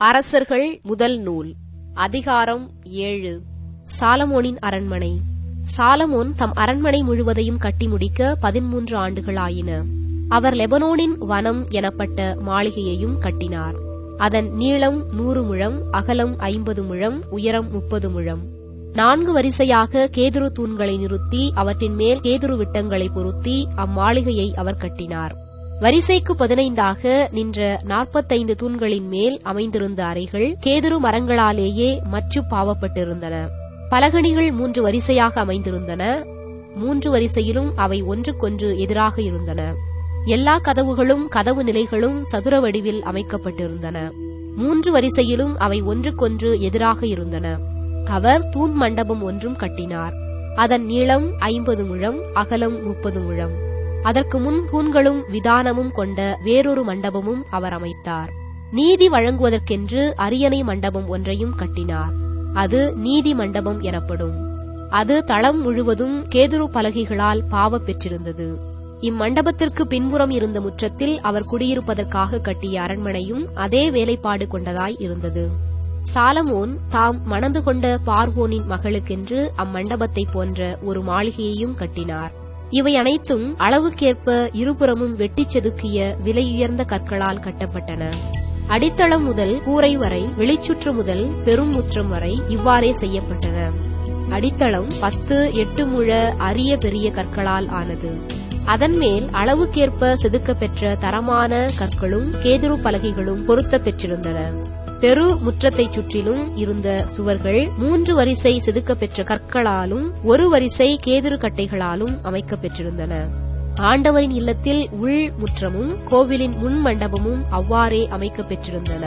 அரசர்கள் முதல் நூல் அதிகாரம் ஏழு சாலமோனின் அரண்மனை சாலமோன் தம் அரண்மனை முழுவதையும் கட்டி முடிக்க பதிமூன்று ஆண்டுகளாயின அவர் லெபனோனின் வனம் எனப்பட்ட மாளிகையையும் கட்டினார் அதன் நீளம் நூறு முழம் அகலம் ஐம்பது முழம் உயரம் முப்பது முழம் நான்கு வரிசையாக கேதுரு தூண்களை நிறுத்தி அவற்றின் மேல் கேதுரு விட்டங்களை பொருத்தி அம்மாளிகையை அவர் கட்டினார் வரிசைக்கு பதினைந்தாக நின்ற நாற்பத்தைந்து தூண்களின் மேல் அமைந்திருந்த அறைகள் கேதுரு மரங்களாலேயே மச்சு பாவப்பட்டிருந்தன பலகணிகள் மூன்று வரிசையாக அமைந்திருந்தன மூன்று வரிசையிலும் அவை ஒன்றுக்கொன்று எதிராக இருந்தன எல்லா கதவுகளும் கதவு நிலைகளும் சதுர வடிவில் அமைக்கப்பட்டிருந்தன மூன்று வரிசையிலும் அவை ஒன்றுக்கொன்று எதிராக இருந்தன அவர் தூண் மண்டபம் ஒன்றும் கட்டினார் அதன் நீளம் ஐம்பது முழம் அகலம் முப்பது முழம் அதற்கு முன் தூண்களும் விதானமும் கொண்ட வேறொரு மண்டபமும் அவர் அமைத்தார் நீதி வழங்குவதற்கென்று அரியணை மண்டபம் ஒன்றையும் கட்டினார் அது நீதி மண்டபம் எனப்படும் அது தளம் முழுவதும் கேதுரு பலகைகளால் பாவ பெற்றிருந்தது இம்மண்டபத்திற்கு பின்புறம் இருந்த முற்றத்தில் அவர் குடியிருப்பதற்காக கட்டிய அரண்மனையும் அதே வேலைப்பாடு கொண்டதாய் இருந்தது சாலமோன் தாம் மணந்து கொண்ட பார்வோனின் மகளுக்கென்று அம்மண்டபத்தை போன்ற ஒரு மாளிகையையும் கட்டினார் இவை அனைத்தும் அளவுக்கேற்ப இருபுறமும் வெட்டிச் செதுக்கிய விலையுயர்ந்த கற்களால் கட்டப்பட்டன அடித்தளம் முதல் கூரை வரை வெளிச்சுற்று முதல் பெரும் முற்றம் வரை இவ்வாறே செய்யப்பட்டன அடித்தளம் பத்து எட்டு முழ அரிய பெரிய கற்களால் ஆனது அதன் மேல் அளவுக்கேற்ப செதுக்க பெற்ற தரமான கற்களும் கேதுரு பலகைகளும் பொருத்த பெற்றிருந்தன பெரு முற்றத்தைச் சுற்றிலும் இருந்த சுவர்கள் மூன்று வரிசை செதுக்க பெற்ற கற்களாலும் ஒரு வரிசை கேதுரு கட்டைகளாலும் அமைக்கப் பெற்றிருந்தன ஆண்டவரின் இல்லத்தில் உள் முற்றமும் கோவிலின் முன் மண்டபமும் அவ்வாறே அமைக்கப் பெற்றிருந்தன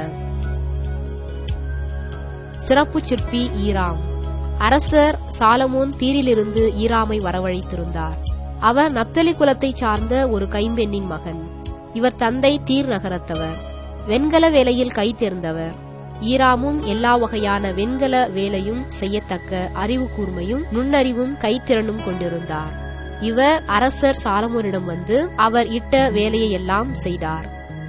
சிறப்பு சிற்பி ஈராம் அரசர் சாலமோன் தீரிலிருந்து ஈராமை வரவழைத்திருந்தார் அவர் நப்தலி குலத்தைச் சார்ந்த ஒரு கைம்பெண்ணின் மகன் இவர் தந்தை தீர் நகரத்தவர் வெண்கல வேலையில் கை தேர்ந்தவர் ஈராமும் எல்லா வகையான வெண்கல வேலையும் செய்யத்தக்க அறிவு கூர்மையும் நுண்ணறிவும் கைத்திறனும் கொண்டிருந்தார் இவர் அரசர் சாலமோனிடம் வந்து அவர் இட்ட வேலையெல்லாம் செய்தார்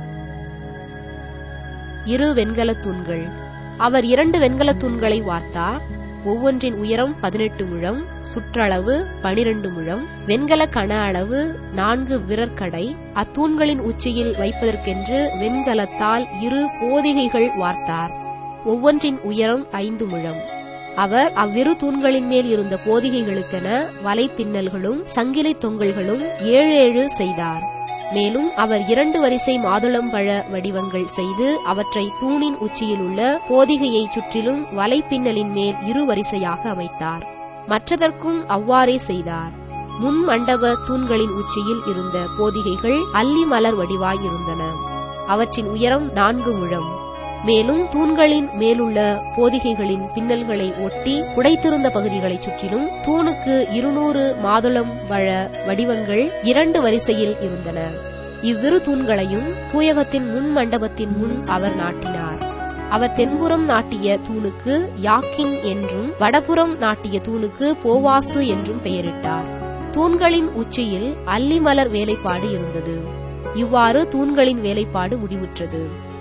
இரு வெண்கல தூண்கள் அவர் இரண்டு வெண்கல தூண்களை வார்த்தார் ஒவ்வொன்றின் உயரம் பதினெட்டு முழம் சுற்றளவு பனிரெண்டு முழம் வெண்கல கன அளவு நான்கு விரற்கடை அத்தூண்களின் உச்சியில் வைப்பதற்கென்று வெண்கலத்தால் இரு போதிகைகள் வார்த்தார் ஒவ்வொன்றின் உயரம் ஐந்து முழம் அவர் அவ்விரு தூண்களின் மேல் இருந்த போதிகைகளுக்கென வலைப்பின்னல்களும் சங்கிலி தொங்கல்களும் ஏழு ஏழு செய்தார் மேலும் அவர் இரண்டு வரிசை மாதுளம்பழ வடிவங்கள் செய்து அவற்றை தூணின் உச்சியில் உள்ள போதிகையை சுற்றிலும் வலைப்பின்னலின் மேல் இரு வரிசையாக அமைத்தார் மற்றதற்கும் அவ்வாறே செய்தார் முன் மண்டப தூண்களின் உச்சியில் இருந்த போதிகைகள் அல்லி மலர் வடிவாய் இருந்தன அவற்றின் உயரம் நான்கு முழம் மேலும் தூண்களின் மேலுள்ள போதிகைகளின் பின்னல்களை ஒட்டி உடைத்திருந்த பகுதிகளைச் சுற்றிலும் தூணுக்கு இருநூறு மாதுளம் வழ வடிவங்கள் இரண்டு வரிசையில் இருந்தன இவ்விரு தூண்களையும் தூயகத்தின் முன் மண்டபத்தின் முன் அவர் நாட்டினார் அவர் தென்புறம் நாட்டிய தூணுக்கு யாக்கின் என்றும் வடபுறம் நாட்டிய தூணுக்கு போவாசு என்றும் பெயரிட்டார் தூண்களின் உச்சியில் அல்லிமலர் வேலைப்பாடு இருந்தது இவ்வாறு தூண்களின் வேலைப்பாடு முடிவுற்றது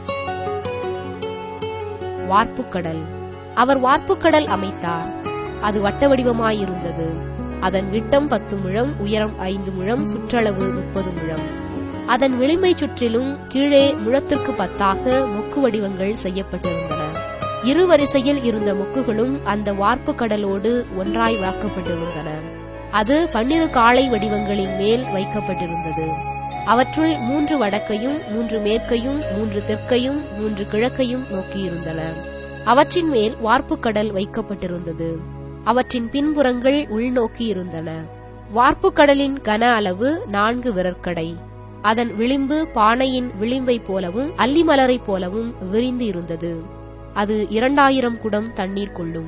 வார்ப்புக்கடல் அவர் வார்ப்புக்கடல் அமைத்தார் அது வட்ட வடிவமாயிருந்தது அதன் விட்டம் பத்து முழம் உயரம் ஐந்து முழம் சுற்றளவு முப்பது முழம் அதன் விளிம்பை சுற்றிலும் கீழே முழத்திற்கு பத்தாக மொக்கு வடிவங்கள் செய்யப்பட்டிருந்தன இரு வரிசையில் இருந்த மொக்குகளும் அந்த வார்ப்பு கடலோடு ஒன்றாய் வாக்கப்பட்டிருந்தன அது பன்னிரு காளை வடிவங்களின் மேல் வைக்கப்பட்டிருந்தது அவற்றுள் மூன்று வடக்கையும் மூன்று மேற்கையும் மூன்று தெற்கையும் மூன்று கிழக்கையும் நோக்கியிருந்தன அவற்றின் மேல் வார்ப்புக்கடல் வைக்கப்பட்டிருந்தது அவற்றின் பின்புறங்கள் உள்நோக்கி இருந்தன வார்ப்புக்கடலின் கன அளவு நான்கு விரற்கடை அதன் விளிம்பு பானையின் விளிம்பைப் போலவும் அல்லிமலரைப் போலவும் விரிந்து இருந்தது அது இரண்டாயிரம் குடம் தண்ணீர் கொள்ளும்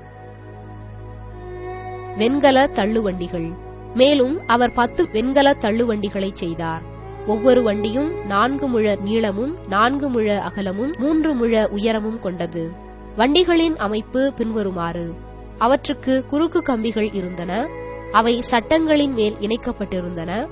வெண்கல தள்ளுவண்டிகள் மேலும் அவர் பத்து வெண்கல தள்ளுவண்டிகளை செய்தார் ஒவ்வொரு வண்டியும் நான்கு முழ நீளமும் நான்கு முழ அகலமும் மூன்று முழ உயரமும் கொண்டது வண்டிகளின் அமைப்பு பின்வருமாறு அவற்றுக்கு குறுக்கு கம்பிகள் இருந்தன அவை சட்டங்களின் மேல் இணைக்கப்பட்டிருந்தன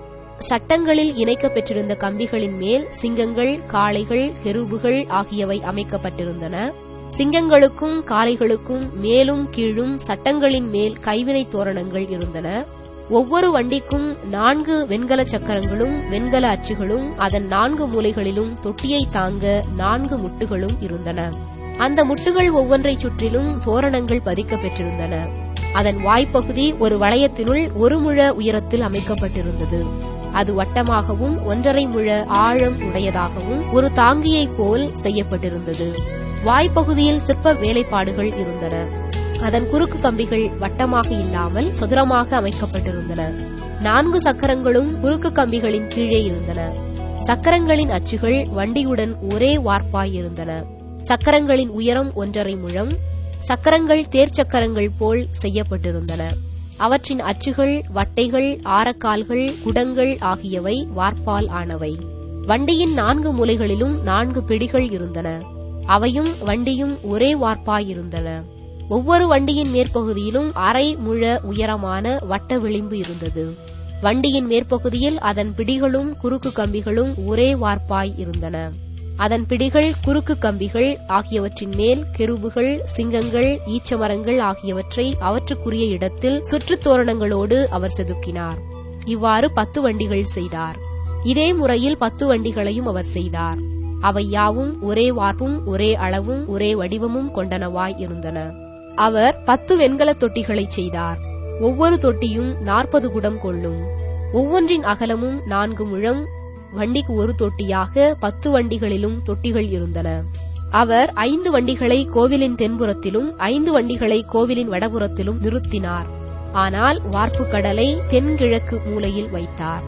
சட்டங்களில் இணைக்கப் பெற்றிருந்த கம்பிகளின் மேல் சிங்கங்கள் காளைகள் கெருபுகள் ஆகியவை அமைக்கப்பட்டிருந்தன சிங்கங்களுக்கும் காளைகளுக்கும் மேலும் கீழும் சட்டங்களின் மேல் கைவினை தோரணங்கள் இருந்தன ஒவ்வொரு வண்டிக்கும் நான்கு வெண்கல சக்கரங்களும் வெண்கல அச்சுகளும் அதன் நான்கு மூலைகளிலும் தொட்டியை தாங்க நான்கு முட்டுகளும் இருந்தன அந்த முட்டுகள் ஒவ்வொன்றைச் சுற்றிலும் தோரணங்கள் பதிக்கப் பெற்றிருந்தன அதன் வாய்ப்பகுதி ஒரு வளையத்தினுள் ஒரு முழ உயரத்தில் அமைக்கப்பட்டிருந்தது அது வட்டமாகவும் ஒன்றரை முழ ஆழம் உடையதாகவும் ஒரு தாங்கியைப் போல் செய்யப்பட்டிருந்தது வாய்ப்பகுதியில் சிற்ப வேலைப்பாடுகள் இருந்தன அதன் குறுக்கு கம்பிகள் வட்டமாக இல்லாமல் சதுரமாக அமைக்கப்பட்டிருந்தன நான்கு சக்கரங்களும் குறுக்கு கம்பிகளின் கீழே இருந்தன சக்கரங்களின் அச்சுகள் வண்டியுடன் ஒரே வார்ப்பாய் இருந்தன சக்கரங்களின் உயரம் ஒன்றரை முழம் சக்கரங்கள் தேர்ச்சக்கரங்கள் போல் செய்யப்பட்டிருந்தன அவற்றின் அச்சுகள் வட்டைகள் ஆரக்கால்கள் குடங்கள் ஆகியவை வார்ப்பால் ஆனவை வண்டியின் நான்கு மூலைகளிலும் நான்கு பிடிகள் இருந்தன அவையும் வண்டியும் ஒரே வார்ப்பாயிருந்தன ஒவ்வொரு வண்டியின் மேற்பகுதியிலும் அரை முழ உயரமான வட்ட விளிம்பு இருந்தது வண்டியின் மேற்பகுதியில் அதன் பிடிகளும் குறுக்கு கம்பிகளும் ஒரே வார்ப்பாய் இருந்தன அதன் பிடிகள் குறுக்கு கம்பிகள் ஆகியவற்றின் மேல் கெருபுகள் சிங்கங்கள் ஈச்சமரங்கள் ஆகியவற்றை அவற்றுக்குரிய இடத்தில் சுற்றுத் தோரணங்களோடு அவர் செதுக்கினார் இவ்வாறு பத்து வண்டிகள் செய்தார் இதே முறையில் பத்து வண்டிகளையும் அவர் செய்தார் அவை யாவும் ஒரே வார்ப்பும் ஒரே அளவும் ஒரே வடிவமும் கொண்டனவாய் இருந்தன அவர் பத்து வெண்கலத் தொட்டிகளைச் செய்தார் ஒவ்வொரு தொட்டியும் நாற்பது குடம் கொள்ளும் ஒவ்வொன்றின் அகலமும் நான்கு முழம் வண்டிக்கு ஒரு தொட்டியாக பத்து வண்டிகளிலும் தொட்டிகள் இருந்தன அவர் ஐந்து வண்டிகளை கோவிலின் தென்புறத்திலும் ஐந்து வண்டிகளை கோவிலின் வடபுறத்திலும் நிறுத்தினார் ஆனால் வார்ப்பு கடலை தென்கிழக்கு மூலையில் வைத்தார்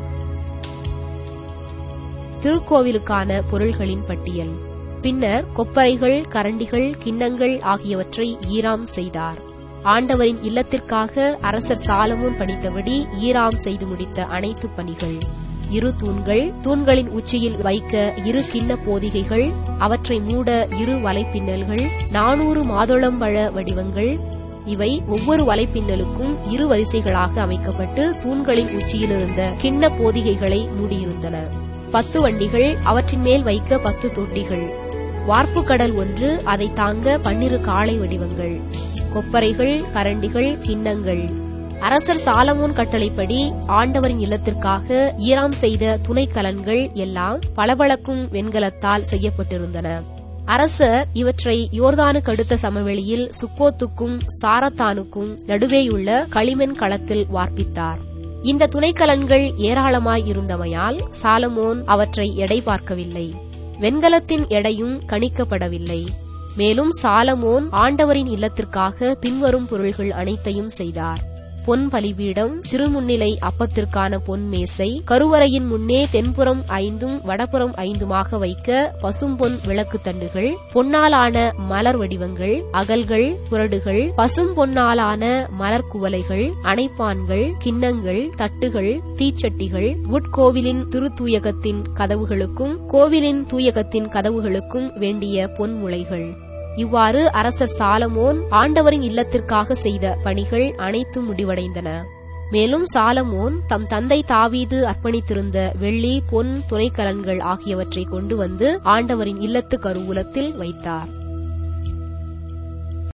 திருக்கோவிலுக்கான பொருள்களின் பட்டியல் பின்னர் கொப்பரைகள் கரண்டிகள் கிண்ணங்கள் ஆகியவற்றை ஈராம் செய்தார் ஆண்டவரின் இல்லத்திற்காக அரசர் சாலமோன் படித்தபடி ஈராம் செய்து முடித்த அனைத்து பணிகள் இரு தூண்கள் தூண்களின் உச்சியில் வைக்க இரு கிண்ண போதிகைகள் அவற்றை மூட இரு வலைப்பின்னல்கள் நானூறு மாதுளம்பழ வடிவங்கள் இவை ஒவ்வொரு வலைப்பின்னலுக்கும் இரு வரிசைகளாக அமைக்கப்பட்டு தூண்களின் உச்சியில் இருந்த கிண்ண போதிகைகளை மூடியிருந்தன பத்து வண்டிகள் அவற்றின் மேல் வைக்க பத்து தொட்டிகள் வார்ப்பு கடல் ஒன்று அதை தாங்க பன்னிரு காளை வடிவங்கள் கொப்பரைகள் கரண்டிகள் கிண்ணங்கள் அரசர் சாலமோன் கட்டளைப்படி ஆண்டவரின் இல்லத்திற்காக ஈராம் செய்த துணைக்கலன்கள் எல்லாம் பளபளக்கும் வெண்கலத்தால் செய்யப்பட்டிருந்தன அரசர் இவற்றை யோர்தானுக்கு அடுத்த சமவெளியில் சுக்கோத்துக்கும் சாரத்தானுக்கும் நடுவேயுள்ள களிமென் களத்தில் வார்ப்பித்தார் இந்த துணைக்கலன்கள் ஏராளமாய் இருந்தமையால் சாலமோன் அவற்றை எடை பார்க்கவில்லை வெண்கலத்தின் எடையும் கணிக்கப்படவில்லை மேலும் சாலமோன் ஆண்டவரின் இல்லத்திற்காக பின்வரும் பொருள்கள் அனைத்தையும் செய்தார் பொன் பலிபீடம் திருமுன்னிலை அப்பத்திற்கான பொன் மேசை கருவறையின் முன்னே தென்புறம் ஐந்தும் வடபுறம் ஐந்துமாக வைக்க பசும்பொன் விளக்கு தண்டுகள் பொன்னாலான மலர் வடிவங்கள் அகல்கள் புரடுகள் பசும் பொன்னாலான மலர் குவலைகள் அணைப்பான்கள் கிண்ணங்கள் தட்டுகள் தீச்சட்டிகள் உட்கோவிலின் திருத்தூயகத்தின் கதவுகளுக்கும் கோவிலின் தூயகத்தின் கதவுகளுக்கும் வேண்டிய பொன்முளைகள் இவ்வாறு அரசர் சாலமோன் ஆண்டவரின் இல்லத்திற்காக செய்த பணிகள் அனைத்தும் முடிவடைந்தன மேலும் சாலமோன் தம் தந்தை தாவீது அர்ப்பணித்திருந்த வெள்ளி பொன் துணைக்கலன்கள் ஆகியவற்றை கொண்டு வந்து ஆண்டவரின் இல்லத்து கருவூலத்தில் வைத்தார்